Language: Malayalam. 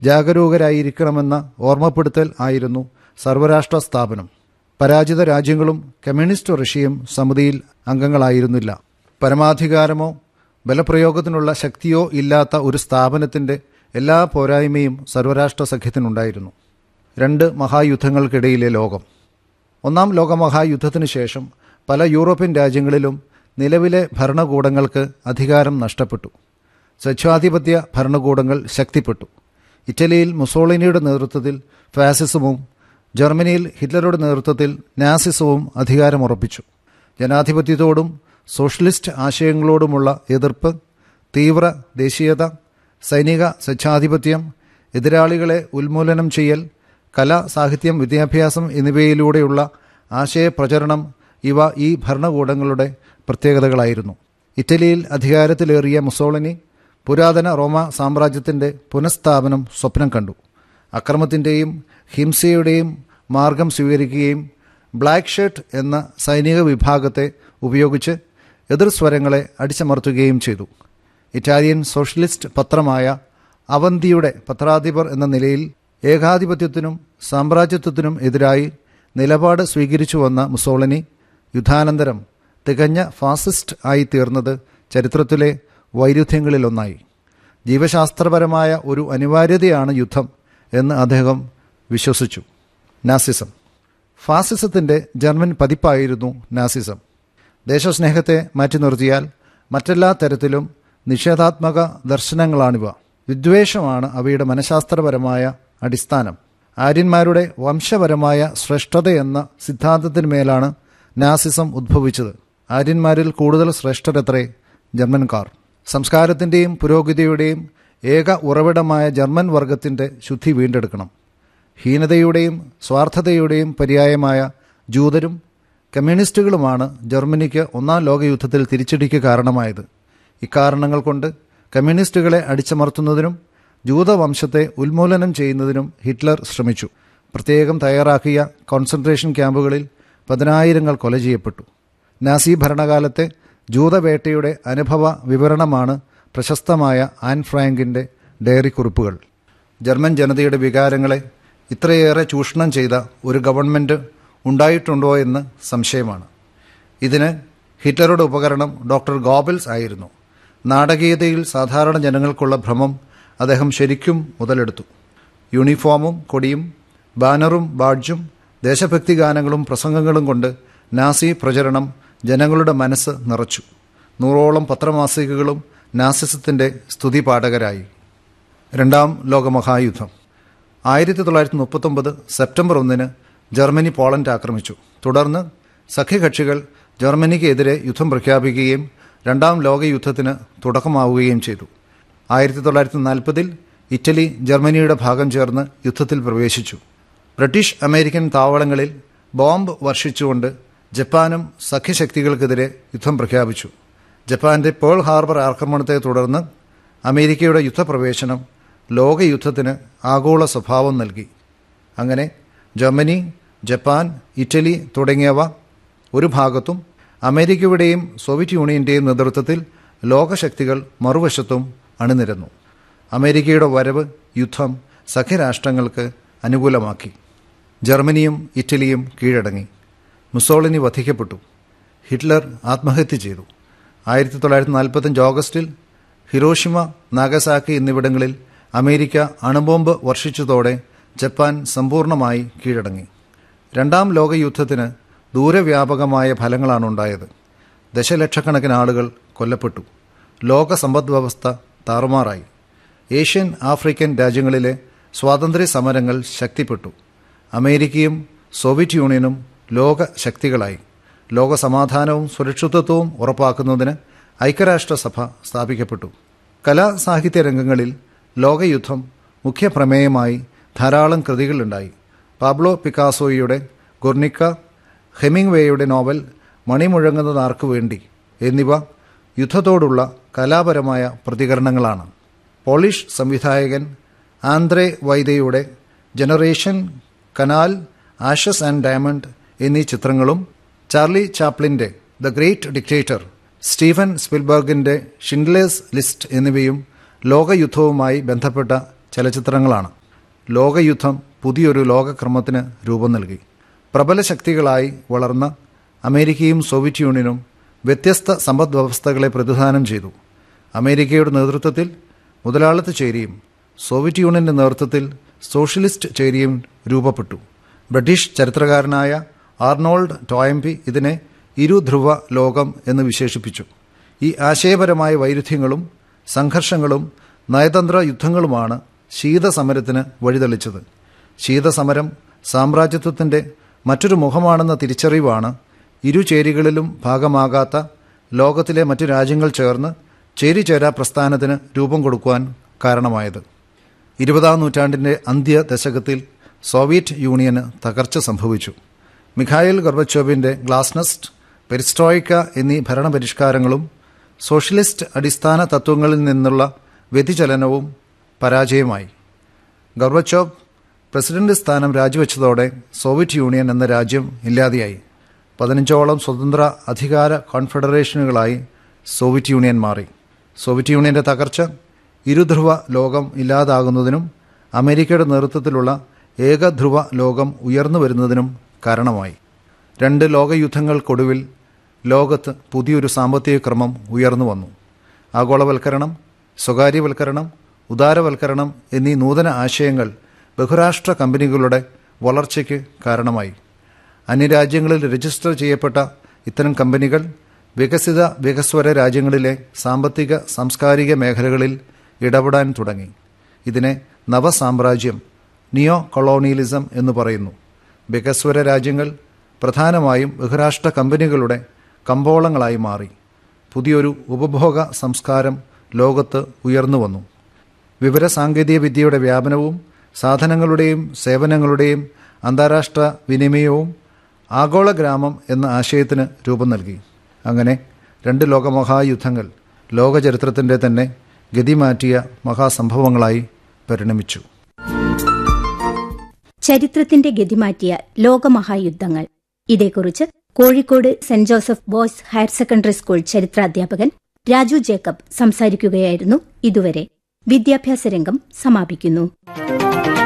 ജാഗരൂകരായിരിക്കണമെന്ന ഓർമ്മപ്പെടുത്തൽ ആയിരുന്നു സർവരാഷ്ട്ര സ്ഥാപനം പരാജിത രാജ്യങ്ങളും കമ്മ്യൂണിസ്റ്റ് റഷ്യയും സമിതിയിൽ അംഗങ്ങളായിരുന്നില്ല പരമാധികാരമോ ബലപ്രയോഗത്തിനുള്ള ശക്തിയോ ഇല്ലാത്ത ഒരു സ്ഥാപനത്തിന്റെ എല്ലാ പോരായ്മയും സർവരാഷ്ട്ര സഖ്യത്തിനുണ്ടായിരുന്നു രണ്ട് മഹായുദ്ധങ്ങൾക്കിടയിലെ ലോകം ഒന്നാം ലോകമഹായുദ്ധത്തിനു ശേഷം പല യൂറോപ്യൻ രാജ്യങ്ങളിലും നിലവിലെ ഭരണകൂടങ്ങൾക്ക് അധികാരം നഷ്ടപ്പെട്ടു സ്വച്ഛാധിപത്യ ഭരണകൂടങ്ങൾ ശക്തിപ്പെട്ടു ഇറ്റലിയിൽ മുസോളിനിയുടെ നേതൃത്വത്തിൽ ഫാസിസവും ജർമ്മനിയിൽ ഹിറ്റ്ലറുടെ നേതൃത്വത്തിൽ നാസിസവും അധികാരമുറപ്പിച്ചു ജനാധിപത്യത്തോടും സോഷ്യലിസ്റ്റ് ആശയങ്ങളോടുമുള്ള എതിർപ്പ് തീവ്ര ദേശീയത സൈനിക സ്വച്ഛാധിപത്യം എതിരാളികളെ ഉന്മൂലനം ചെയ്യൽ കല സാഹിത്യം വിദ്യാഭ്യാസം എന്നിവയിലൂടെയുള്ള ആശയപ്രചരണം ഇവ ഈ ഭരണകൂടങ്ങളുടെ പ്രത്യേകതകളായിരുന്നു ഇറ്റലിയിൽ അധികാരത്തിലേറിയ മുസോളിനി പുരാതന റോമ സാമ്രാജ്യത്തിന്റെ പുനഃസ്ഥാപനം സ്വപ്നം കണ്ടു അക്രമത്തിന്റെയും ഹിംസയുടെയും മാർഗം സ്വീകരിക്കുകയും ബ്ലാക്ക് ഷർട്ട് എന്ന സൈനിക വിഭാഗത്തെ ഉപയോഗിച്ച് എതിർസ്വരങ്ങളെ അടിച്ചമർത്തുകയും ചെയ്തു ഇറ്റാലിയൻ സോഷ്യലിസ്റ്റ് പത്രമായ അവന്തിയുടെ പത്രാധിപർ എന്ന നിലയിൽ ഏകാധിപത്യത്തിനും സാമ്രാജ്യത്വത്തിനും എതിരായി നിലപാട് സ്വീകരിച്ചു വന്ന മുസോളിനി യുദ്ധാനന്തരം തികഞ്ഞ ഫാസിസ്റ്റ് ആയി തീർന്നത് ചരിത്രത്തിലെ വൈരുദ്ധ്യങ്ങളിലൊന്നായി ജീവശാസ്ത്രപരമായ ഒരു അനിവാര്യതയാണ് യുദ്ധം എന്ന് അദ്ദേഹം വിശ്വസിച്ചു നാസിസം ഫാസിസത്തിന്റെ ജർമ്മൻ പതിപ്പായിരുന്നു നാസിസം ദേശസ്നേഹത്തെ മാറ്റി നിർത്തിയാൽ മറ്റെല്ലാ തരത്തിലും നിഷേധാത്മക ദർശനങ്ങളാണിവ വിദ്വേഷമാണ് അവയുടെ മനഃശാസ്ത്രപരമായ അടിസ്ഥാനം ആര്യന്മാരുടെ വംശപരമായ ശ്രേഷ്ഠതയെന്ന സിദ്ധാന്തത്തിന്മേലാണ് നാസിസം ഉദ്ഭവിച്ചത് ആര്യന്മാരിൽ കൂടുതൽ ശ്രേഷ്ഠരത്രേ ജർമ്മൻകാർ സംസ്കാരത്തിന്റെയും പുരോഗതിയുടെയും ഏക ഉറവിടമായ ജർമ്മൻ വർഗത്തിന്റെ ശുദ്ധി വീണ്ടെടുക്കണം ഹീനതയുടെയും സ്വാർത്ഥതയുടെയും പര്യായമായ ജൂതരും കമ്മ്യൂണിസ്റ്റുകളുമാണ് ജർമ്മനിക്ക് ഒന്നാം ലോകയുദ്ധത്തിൽ തിരിച്ചടിക്ക് കാരണമായത് ഇക്കാരണങ്ങൾ കൊണ്ട് കമ്മ്യൂണിസ്റ്റുകളെ അടിച്ചമർത്തുന്നതിനും ജൂതവംശത്തെ ഉന്മൂലനം ചെയ്യുന്നതിനും ഹിറ്റ്ലർ ശ്രമിച്ചു പ്രത്യേകം തയ്യാറാക്കിയ കോൺസെൻട്രേഷൻ ക്യാമ്പുകളിൽ പതിനായിരങ്ങൾ കൊല ചെയ്യപ്പെട്ടു നാസി ഭരണകാലത്തെ ജൂതവേട്ടയുടെ അനുഭവ വിവരണമാണ് പ്രശസ്തമായ ആൻ ഫ്രാങ്കിന്റെ ഡയറി കുറിപ്പുകൾ ജർമ്മൻ ജനതയുടെ വികാരങ്ങളെ ഇത്രയേറെ ചൂഷണം ചെയ്ത ഒരു ഗവൺമെന്റ് ഉണ്ടായിട്ടുണ്ടോ എന്ന് സംശയമാണ് ഇതിന് ഹിറ്റ്ലറുടെ ഉപകരണം ഡോക്ടർ ഗോബൽസ് ആയിരുന്നു നാടകീയതയിൽ സാധാരണ ജനങ്ങൾക്കുള്ള ഭ്രമം അദ്ദേഹം ശരിക്കും മുതലെടുത്തു യൂണിഫോമും കൊടിയും ബാനറും ബാഡ്ജും ദേശഭക്തി ഗാനങ്ങളും പ്രസംഗങ്ങളും കൊണ്ട് നാസി പ്രചരണം ജനങ്ങളുടെ മനസ്സ് നിറച്ചു നൂറോളം പത്രമാസികകളും നാസിസത്തിന്റെ സ്തുതി പാഠകരായി രണ്ടാം ലോകമഹായുദ്ധം ആയിരത്തി തൊള്ളായിരത്തി മുപ്പത്തൊമ്പത് സെപ്റ്റംബർ ഒന്നിന് ജർമ്മനി പോളണ്ട് ആക്രമിച്ചു തുടർന്ന് സഖ്യകക്ഷികൾ ജർമ്മനിക്കെതിരെ യുദ്ധം പ്രഖ്യാപിക്കുകയും രണ്ടാം ലോകയുദ്ധത്തിന് തുടക്കമാവുകയും ചെയ്തു ആയിരത്തി തൊള്ളായിരത്തി നാൽപ്പതിൽ ഇറ്റലി ജർമ്മനിയുടെ ഭാഗം ചേർന്ന് യുദ്ധത്തിൽ പ്രവേശിച്ചു ബ്രിട്ടീഷ് അമേരിക്കൻ താവളങ്ങളിൽ ബോംബ് വർഷിച്ചുകൊണ്ട് ജപ്പാനും സഖ്യശക്തികൾക്കെതിരെ യുദ്ധം പ്രഖ്യാപിച്ചു ജപ്പാന്റെ പേൾ ഹാർബർ ആക്രമണത്തെ തുടർന്ന് അമേരിക്കയുടെ യുദ്ധപ്രവേശനം ലോകയുദ്ധത്തിന് ആഗോള സ്വഭാവം നൽകി അങ്ങനെ ജർമ്മനി ജപ്പാൻ ഇറ്റലി തുടങ്ങിയവ ഒരു ഭാഗത്തും അമേരിക്കയുടെയും സോവിയറ്റ് യൂണിയന്റെയും നേതൃത്വത്തിൽ ലോകശക്തികൾ മറുവശത്തും അണിനിരന്നു അമേരിക്കയുടെ വരവ് യുദ്ധം സഖ്യരാഷ്ട്രങ്ങൾക്ക് അനുകൂലമാക്കി ജർമ്മനിയും ഇറ്റലിയും കീഴടങ്ങി മുസോളിനി വധിക്കപ്പെട്ടു ഹിറ്റ്ലർ ആത്മഹത്യ ചെയ്തു ആയിരത്തി തൊള്ളായിരത്തി നാൽപ്പത്തഞ്ച് ഓഗസ്റ്റിൽ ഹിരോഷിമ നാഗസാക്കി എന്നിവിടങ്ങളിൽ അമേരിക്ക അണുബോംബ് വർഷിച്ചതോടെ ജപ്പാൻ സമ്പൂർണ്ണമായി കീഴടങ്ങി രണ്ടാം ലോകയുദ്ധത്തിന് ദൂരവ്യാപകമായ ഫലങ്ങളാണ് ഉണ്ടായത് ദശലക്ഷക്കണക്കിന് ആളുകൾ കൊല്ലപ്പെട്ടു ലോക സമ്പദ് വ്യവസ്ഥ താറുമാറായി ഏഷ്യൻ ആഫ്രിക്കൻ രാജ്യങ്ങളിലെ സ്വാതന്ത്ര്യ സമരങ്ങൾ ശക്തിപ്പെട്ടു അമേരിക്കയും സോവിയറ്റ് യൂണിയനും ലോക ശക്തികളായി ലോക സമാധാനവും സുരക്ഷിതത്വവും ഉറപ്പാക്കുന്നതിന് ഐക്യരാഷ്ട്രസഭ സ്ഥാപിക്കപ്പെട്ടു കലാ സാഹിത്യ രംഗങ്ങളിൽ ലോകയുദ്ധം മുഖ്യ പ്രമേയമായി ധാരാളം കൃതികളുണ്ടായി പാബ്ലോ പിക്കാസോയുടെ ഗുർണിക്ക ഹെമിംഗ്വേയുടെ നോവൽ മണിമുഴങ്ങുന്നത് ആർക്കു വേണ്ടി എന്നിവ യുദ്ധത്തോടുള്ള കലാപരമായ പ്രതികരണങ്ങളാണ് പോളിഷ് സംവിധായകൻ ആന്ത്രേ വൈദയുടെ Generation Kanal Ashes and Diamond എന്നീ ചിത്രങ്ങളും ചാർലി ചാപ്ലിന്റെ ദ ഗ്രേറ്റ് ഡിക്റ്റേറ്റർ സ്റ്റീഫൻ സ്പിൽബർഗിന്റെ ഷിൻഡ്ലേഴ്സ് ലിസ്റ്റ് എന്നിവയും ലോകയുദ്ധവുമായി ബന്ധപ്പെട്ട ചലച്ചിത്രങ്ങളാണ് ലോകയുദ്ധം പുതിയൊരു ലോകക്രമത്തിന് രൂപം നൽകി പ്രബല ശക്തികളായി വളർന്ന അമേരിക്കയും സോവിയറ്റ് യൂണിയനും വ്യത്യസ്ത സമ്പദ് വ്യവസ്ഥകളെ പ്രതിദാനം ചെയ്തു അമേരിക്കയുടെ നേതൃത്വത്തിൽ മുതലാളിത്ത ചേരിയും സോവിയറ്റ് യൂണിയന്റെ നേതൃത്വത്തിൽ സോഷ്യലിസ്റ്റ് ചേരിയും രൂപപ്പെട്ടു ബ്രിട്ടീഷ് ചരിത്രകാരനായ ആർണോൾഡ് ടോയംപി ഇതിനെ ഇരുധ്രുവ ലോകം എന്ന് വിശേഷിപ്പിച്ചു ഈ ആശയപരമായ വൈരുദ്ധ്യങ്ങളും സംഘർഷങ്ങളും നയതന്ത്ര യുദ്ധങ്ങളുമാണ് ശീതസമരത്തിന് വഴിതെളിച്ചത് ശീതസമരം സാമ്രാജ്യത്വത്തിന്റെ മറ്റൊരു മുഖമാണെന്ന തിരിച്ചറിവാണ് ഇരു ചേരികളിലും ഭാഗമാകാത്ത ലോകത്തിലെ മറ്റു രാജ്യങ്ങൾ ചേർന്ന് ചേരിചേരാ പ്രസ്ഥാനത്തിന് രൂപം കൊടുക്കുവാൻ കാരണമായത് ഇരുപതാം നൂറ്റാണ്ടിന്റെ അന്ത്യ ദശകത്തിൽ സോവിയറ്റ് യൂണിയന് തകർച്ച സംഭവിച്ചു മിഖായിൽ ഗർബച്ചോവിന്റെ ഗ്ലാസ്നസ്റ്റ് പെരിസ്ട്രോയിക്ക എന്നീ ഭരണപരിഷ്കാരങ്ങളും സോഷ്യലിസ്റ്റ് അടിസ്ഥാന തത്വങ്ങളിൽ നിന്നുള്ള വ്യതിചലനവും പരാജയമായി ഗർബച്ചോവ് പ്രസിഡന്റ് സ്ഥാനം രാജിവെച്ചതോടെ സോവിയറ്റ് യൂണിയൻ എന്ന രാജ്യം ഇല്ലാതെയായി പതിനഞ്ചോളം സ്വതന്ത്ര അധികാര കോൺഫെഡറേഷനുകളായി സോവിയറ്റ് യൂണിയൻ മാറി സോവിയറ്റ് യൂണിയന്റെ തകർച്ച ഇരുധ്രുവ ലോകം ഇല്ലാതാകുന്നതിനും അമേരിക്കയുടെ നേതൃത്വത്തിലുള്ള ഏകധ്രുവ ലോകം ഉയർന്നു വരുന്നതിനും കാരണമായി രണ്ട് ലോകയുദ്ധങ്ങൾക്കൊടുവിൽ ലോകത്ത് പുതിയൊരു സാമ്പത്തിക ക്രമം ഉയർന്നു വന്നു ആഗോളവൽക്കരണം സ്വകാര്യവൽക്കരണം ഉദാരവൽക്കരണം എന്നീ നൂതന ആശയങ്ങൾ ബഹുരാഷ്ട്ര കമ്പനികളുടെ വളർച്ചയ്ക്ക് കാരണമായി അന്യരാജ്യങ്ങളിൽ രജിസ്റ്റർ ചെയ്യപ്പെട്ട ഇത്തരം കമ്പനികൾ വികസിത വികസ്വര രാജ്യങ്ങളിലെ സാമ്പത്തിക സാംസ്കാരിക മേഖലകളിൽ ഇടപെടാൻ തുടങ്ങി ഇതിനെ നവസാമ്രാജ്യം നിയോ കൊളോണിയലിസം എന്ന് പറയുന്നു വികസ്വര രാജ്യങ്ങൾ പ്രധാനമായും ബഹുരാഷ്ട്ര കമ്പനികളുടെ കമ്പോളങ്ങളായി മാറി പുതിയൊരു ഉപഭോഗ സംസ്കാരം ലോകത്ത് ഉയർന്നു വന്നു വിവരസാങ്കേതിക വിദ്യയുടെ വ്യാപനവും സാധനങ്ങളുടെയും സേവനങ്ങളുടെയും അന്താരാഷ്ട്ര വിനിമയവും ആഗോള ഗ്രാമം എന്ന ആശയത്തിന് രൂപം നൽകി അങ്ങനെ രണ്ട് ലോകമഹായുദ്ധങ്ങൾ ലോകചരിത്രത്തിൻ്റെ തന്നെ ഗതിമാറ്റിയ മഹാസംഭവങ്ങളായി പരിണമിച്ചു ചരിത്രത്തിന്റെ ഗതിമാറ്റിയ ലോകമഹായുദ്ധങ്ങൾ ഇതേക്കുറിച്ച് Kozhikode Saint Joseph boys higher secondary school ചരിത്രാധ്യാപകൻ രാജു ജേക്കബ് സംസാരിക്കുകയായിരുന്നു ഇതുവരെ വിദ്യാഭ്യാസ രംഗം സമാപിക്കുന്നു